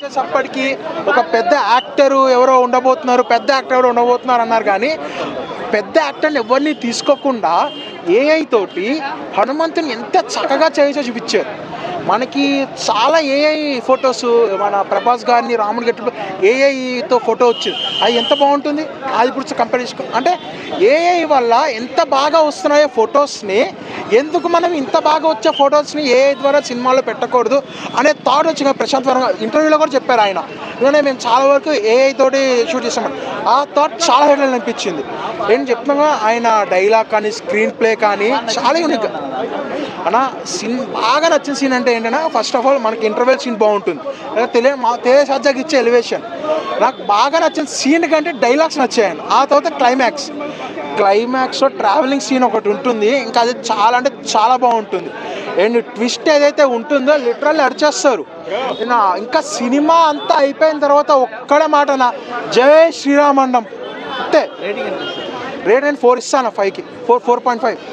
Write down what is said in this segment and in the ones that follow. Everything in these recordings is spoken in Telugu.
వచ్చేసప్పటికి ఒక పెద్ద యాక్టర్ ఎవరో ఉండబోతున్నారు పెద్ద యాక్టర్ ఎవరో ఉండబోతున్నారు అన్నారు కానీ పెద్ద యాక్టర్ని ఎవరిని తీసుకోకుండా ఏఐ తోటి హనుమంతుని ఎంత చక్కగా చేయించో చూపించారు మనకి చాలా ఏఐ ఫొటోస్ మన ప్రభాస్ గారిని రాముడి గట్టి ఏఐతో ఫోటో వచ్చింది అది ఎంత బాగుంటుంది అది ఇప్పుడు కంపేర్ చేసుకో అంటే ఏఐ వల్ల ఎంత బాగా వస్తున్నాయో ఫొటోస్ని ఎందుకు మనం ఇంత బాగా వచ్చే ఫొటోస్ని ఏఐ ద్వారా సినిమాలో పెట్టకూడదు అనే థాట్ వచ్చిన ప్రశాంత్ వర్మ ఇంటర్వ్యూలో కూడా చెప్పారు ఆయన ఎందుకంటే మేము చాలా వరకు ఏఐ తోటి షూట్ చేసాం ఆ థాట్ చాలా హెడ్ అనిపించింది ఏం చెప్తున్నా ఆయన డైలాగ్ కానీ స్క్రీన్ ప్లే కానీ చాలా యూనిక్ అన్న సీన్ బాగా నచ్చిన సీన్ అంటే ఏంటంటే ఫస్ట్ ఆఫ్ ఆల్ మనకి ఇంటర్వెల్ సీన్ బాగుంటుంది లేదా తెలియ మా తేజాకి ఇచ్చే ఎలివేషన్ నాకు బాగా నచ్చిన సీన్ కంటే డైలాగ్స్ నచ్చాయండి ఆ తర్వాత క్లైమాక్స్ క్లైమాక్స్లో ట్రావెలింగ్ సీన్ ఒకటి ఉంటుంది ఇంకా అది చాలా అంటే చాలా బాగుంటుంది అండ్ ట్విస్ట్ ఏదైతే ఉంటుందో లిటరల్లీ అరిచేస్తారు నా ఇంకా సినిమా అంతా అయిపోయిన తర్వాత ఒక్కడే మాట నా జై శ్రీరామండం అంతే రేట్ నేను ఫోర్ ఇస్తాను ఫైవ్కి ఫోర్ ఫోర్ పాయింట్ ఫైవ్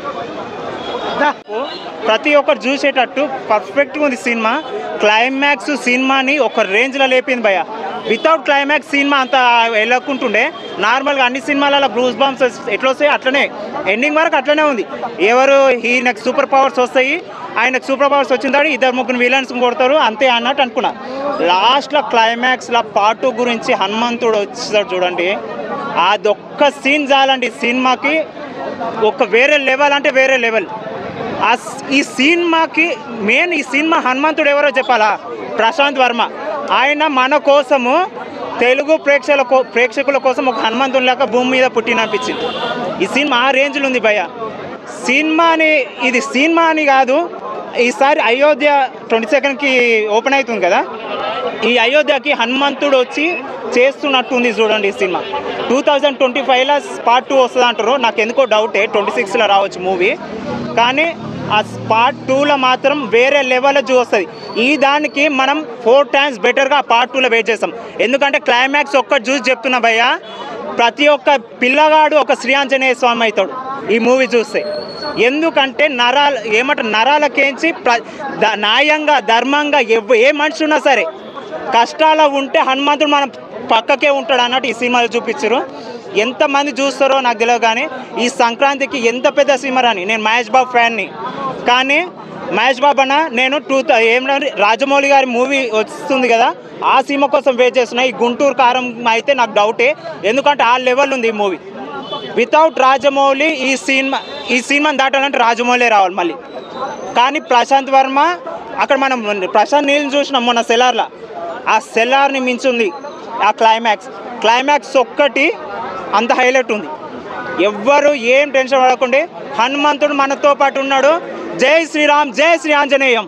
ప్రతి ఒక్కరు చూసేటట్టు పర్ఫెక్ట్గా ఉంది సినిమా క్లైమాక్స్ సినిమాని ఒక రేంజ్లో లేపింది భయ వితౌట్ క్లైమాక్స్ సినిమా అంత వెళ్ళకుంటుండే నార్మల్గా అన్ని సినిమాలలో బ్రూస్ బాంబ్స్ ఎట్లా వస్తాయి అట్లనే ఎండింగ్ వరకు అట్లనే ఉంది ఎవరు ఈయనకు సూపర్ పవర్స్ వస్తాయి ఆయనకు సూపర్ పవర్స్ వచ్చిన తర్వాత ఇద్దరు ముగ్గురు విలన్స్ కొడతారు అంతే అన్నట్టు అనుకున్నా లాస్ట్లో క్లైమాక్స్లో పార్ట్ టూ గురించి హనుమంతుడు వచ్చాడు చూడండి అదొక్క సీన్ చాలండి సినిమాకి ఒక వేరే లెవెల్ అంటే వేరే లెవెల్ ఆ స్- ఈ సినిమాకి మెయిన్ ఈ సినిమా హనుమంతుడు ఎవరో చెప్పాలా ప్రశాంత్ వర్మ ఆయన మన కోసము తెలుగు ప్రేక్షకుల కో ప్రేక్షకుల కోసం ఒక హనుమంతుని లాగా భూమి మీద పుట్టిననిపించింది ఈ సినిమా ఆ రేంజ్లో ఉంది భయ్య సినిమాని ఇది సినిమా అని కాదు ఈసారి అయోధ్య ట్వంటీ సెకండ్కి ఓపెన్ అవుతుంది కదా ఈ అయోధ్యకి హనుమంతుడు వచ్చి చేస్తున్నట్టుంది చూడండి ఈ సినిమా టూ థౌజండ్ ట్వంటీ ఫైవ్లో పార్ట్ టూ వస్తుంది అంటారు నాకు ఎందుకో డౌటే ట్వంటీ సిక్స్లో రావచ్చు మూవీ కానీ ఆ పార్ట్ టూలో మాత్రం వేరే లెవెల్లో చూస్తుంది ఈ దానికి మనం ఫోర్ టైమ్స్ బెటర్గా పార్ట్ టూలో వెయిట్ చేస్తాం ఎందుకంటే క్లైమాక్స్ ఒక్కటి చూసి చెప్తున్నా భయ్యా ప్రతి ఒక్క పిల్లగాడు ఒక శ్రీ ఆంజనేయ స్వామి అవుతాడు ఈ మూవీ చూస్తే ఎందుకంటే నరాల ఏమంటారు నరాలకేంచి ప్ర ద- న్యాయంగా ధర్మంగా ఎవ్ ఏ మనిషి ఉన్నా సరే కష్టాలు ఉంటే హనుమంతుడు మనం పక్కకే ఉంటాడు అన్నట్టు ఈ సినిమాలో చూపించారు ఎంతమంది చూస్తారో నాకు తెలియదు కానీ ఈ సంక్రాంతికి ఎంత పెద్ద సినిమా రాని నేను మహేష్ బాబు ఫ్యాన్ని కానీ మహేష్ బాబు అన్న నేను టూ ఏమంటే రాజమౌళి గారి మూవీ వస్తుంది కదా ఆ సినిమా కోసం వెయిట్ చేస్తున్నా ఈ గుంటూరు కారం అయితే నాకు డౌటే ఎందుకంటే ఆ లెవెల్ ఉంది ఈ మూవీ వితౌట్ రాజమౌళి ఈ సినిమా ఈ సినిమాని దాటాలంటే రాజమౌళి రావాలి మళ్ళీ కానీ ప్రశాంత్ వర్మ అక్కడ మనం ప్రశాంత్ నీళ్ళని చూసినాం మొన్న సెలార్లో ఆ సెలార్ని మించుంది ఆ క్లైమాక్స్ క్లైమాక్స్ ఒక్కటి అంత హైలైట్ ఉంది ఎవ్వరు ఏం టెన్షన్ పడకుండా హనుమంతుడు మనతో పాటు ఉన్నాడు జై శ్రీరామ్ జై శ్రీ ఆంజనేయం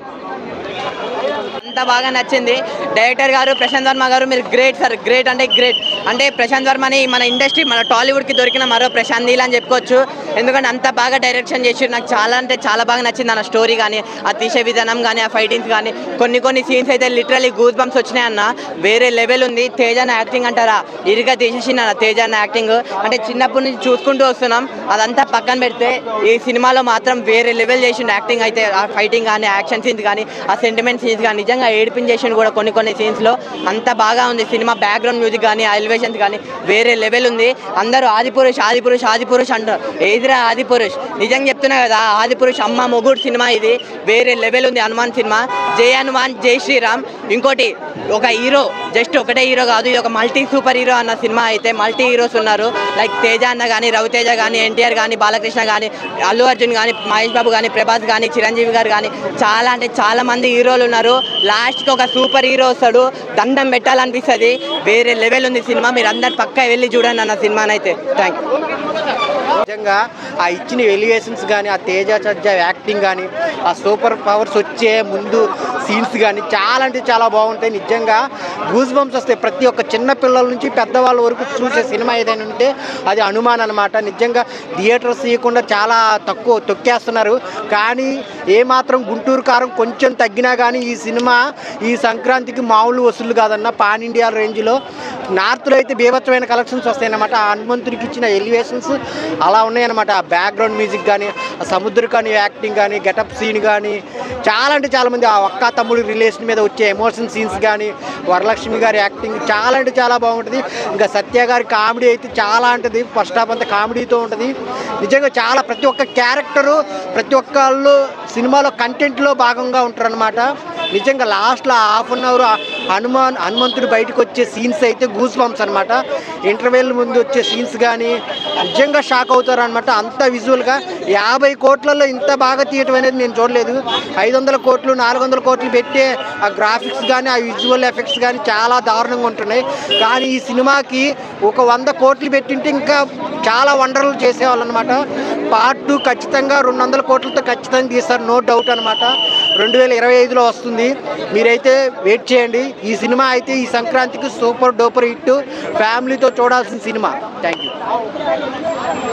అంత బాగా నచ్చింది డైరెక్టర్ గారు ప్రశాంత్ వర్మ గారు మీరు గ్రేట్ సార్ గ్రేట్ అంటే గ్రేట్ అంటే ప్రశాంత్ వర్మని మన ఇండస్ట్రీ మన టాలీవుడ్కి దొరికిన మరో ప్రశాంత్ నీల్ అని చెప్పుకోవచ్చు ఎందుకంటే అంత బాగా డైరెక్షన్ చేసి నాకు చాలా అంటే చాలా బాగా నచ్చింది అన్న స్టోరీ కానీ ఆ తీసే విధానం కానీ ఆ ఫైటింగ్స్ కానీ కొన్ని కొన్ని సీన్స్ అయితే లిటరలీ గూస్ బంప్స్ వచ్చినాయి అన్న వేరే లెవెల్ ఉంది తేజ అన్న యాక్టింగ్ అంటారా ఇరుగా తీసేసింది అన్న తేజ అన్న యాక్టింగ్ అంటే చిన్నప్పటి నుంచి చూసుకుంటూ వస్తున్నాం అదంతా పక్కన పెడితే ఈ సినిమాలో మాత్రం వేరే లెవెల్ చేసిండు యాక్టింగ్ అయితే ఆ ఫైటింగ్ కానీ యాక్షన్ సీన్స్ కానీ ఆ సెంటిమెంట్ సీన్స్ కానీ నిజంగా ఏడిపించేసిండు కూడా కొన్ని కొన్ని సీన్స్లో అంత బాగా ఉంది సినిమా బ్యాక్గ్రౌండ్ మ్యూజిక్ కానీ ఎలివేషన్స్ కానీ వేరే లెవెల్ ఉంది అందరూ ఆదిపురుష్ ఆదిపురుష్ ఆదిపురుష్ అంటారు ఏదిరా ఆదిపురుష్ నిజంగా చెప్తున్నా కదా ఆదిపురుష్ అమ్మ మొగుడు సినిమా ఇది వేరే లెవెల్ ఉంది హనుమాన్ సినిమా జై హనుమాన్ జై శ్రీరామ్ ఇంకోటి ఒక హీరో జస్ట్ ఒకటే హీరో కాదు ఇది ఒక మల్టీ సూపర్ హీరో అన్న సినిమా అయితే మల్టీ హీరోస్ ఉన్నారు లైక్ తేజ అన్న కానీ రవితేజ కానీ ఎన్టీఆర్ కానీ బాలకృష్ణ కానీ అల్లు అర్జున్ కానీ మహేష్ బాబు కానీ ప్రభాస్ కానీ చిరంజీవి గారు కానీ చాలా అంటే చాలా మంది హీరోలు ఉన్నారు లాస్ట్కి ఒక సూపర్ హీరో వస్తాడు దండం పెట్టాలనిపిస్తుంది వేరే లెవెల్ ఉంది సినిమా మీరు అందరు పక్కా వెళ్ళి చూడండి అన్న సినిమానైతే థ్యాంక్ యూ నిజంగా ఆ ఇచ్చిన ఎలివేషన్స్ కానీ ఆ తేజ చర్జ యాక్టింగ్ కానీ ఆ సూపర్ పవర్స్ వచ్చే ముందు సీన్స్ కానీ చాలా అంటే చాలా బాగుంటాయి నిజంగా గూస్ బంప్స్ వస్తాయి ప్రతి ఒక్క చిన్న పిల్లల నుంచి పెద్దవాళ్ళ వరకు చూసే సినిమా ఏదైనా ఉంటే అది హనుమాన్ అనమాట నిజంగా థియేటర్స్ ఇవ్వకుండా చాలా తక్కువ తొక్కేస్తున్నారు కానీ ఏమాత్రం గుంటూరు కారం కొంచెం తగ్గినా కానీ ఈ సినిమా ఈ సంక్రాంతికి మామూలు వసూలు కాదన్న పాన్ ఇండియా రేంజ్లో నార్త్లో అయితే బీభత్సమైన కలెక్షన్స్ వస్తాయన్నమాట ఆ హనుమంతుడికి ఇచ్చిన ఎలివేషన్స్ అలా ఉన్నాయన్నమాట ఆ బ్యాక్గ్రౌండ్ మ్యూజిక్ కానీ ఆ సముద్ర కానీ యాక్టింగ్ కానీ గెటప్ సీన్ కానీ చాలా అంటే చాలా మంది ఆ ఒక్క తమ్ముడి రిలేషన్ మీద వచ్చే ఎమోషన్ సీన్స్ కానీ వరలక్ష్మి గారి యాక్టింగ్ చాలా అంటే చాలా బాగుంటుంది ఇంకా సత్య గారి కామెడీ అయితే చాలా ఉంటుంది ఫస్ట్ హాఫ్ అంతా కామెడీతో ఉంటుంది నిజంగా చాలా ప్రతి ఒక్క క్యారెక్టరు ప్రతి ఒక్కళ్ళు సినిమాలో కంటెంట్లో భాగంగా ఉంటారనమాట నిజంగా లాస్ట్లో హాఫ్ అన్ అవర్ హనుమాన్ హనుమంతుడు బయటకు వచ్చే సీన్స్ అయితే గూస్ బంప్స్ అనమాట ఇంటర్వెల్ ముందు వచ్చే సీన్స్ కానీ నిజంగా షాక్ అవుతారు అనమాట అంత విజువల్గా యాభై కోట్లలో ఇంత బాగా తీయటం అనేది నేను చూడలేదు ఐదు వందల కోట్లు నాలుగు వందల కోట్లు పెట్టే ఆ గ్రాఫిక్స్ కానీ ఆ విజువల్ ఎఫెక్ట్స్ కానీ చాలా దారుణంగా ఉంటున్నాయి కానీ ఈ సినిమాకి ఒక వంద కోట్లు పెట్టింటే ఇంకా చాలా వండర్లు చేసేవాళ్ళు అనమాట పార్ట్ టూ ఖచ్చితంగా రెండు వందల కోట్లతో ఖచ్చితంగా తీస్తారు నో డౌట్ అనమాట రెండు వేల ఇరవై ఐదులో వస్తుంది మీరైతే వెయిట్ చేయండి ఈ సినిమా అయితే ఈ సంక్రాంతికి సూపర్ డూపర్ హిట్ ఫ్యామిలీతో చూడాల్సిన సినిమా థ్యాంక్ యూ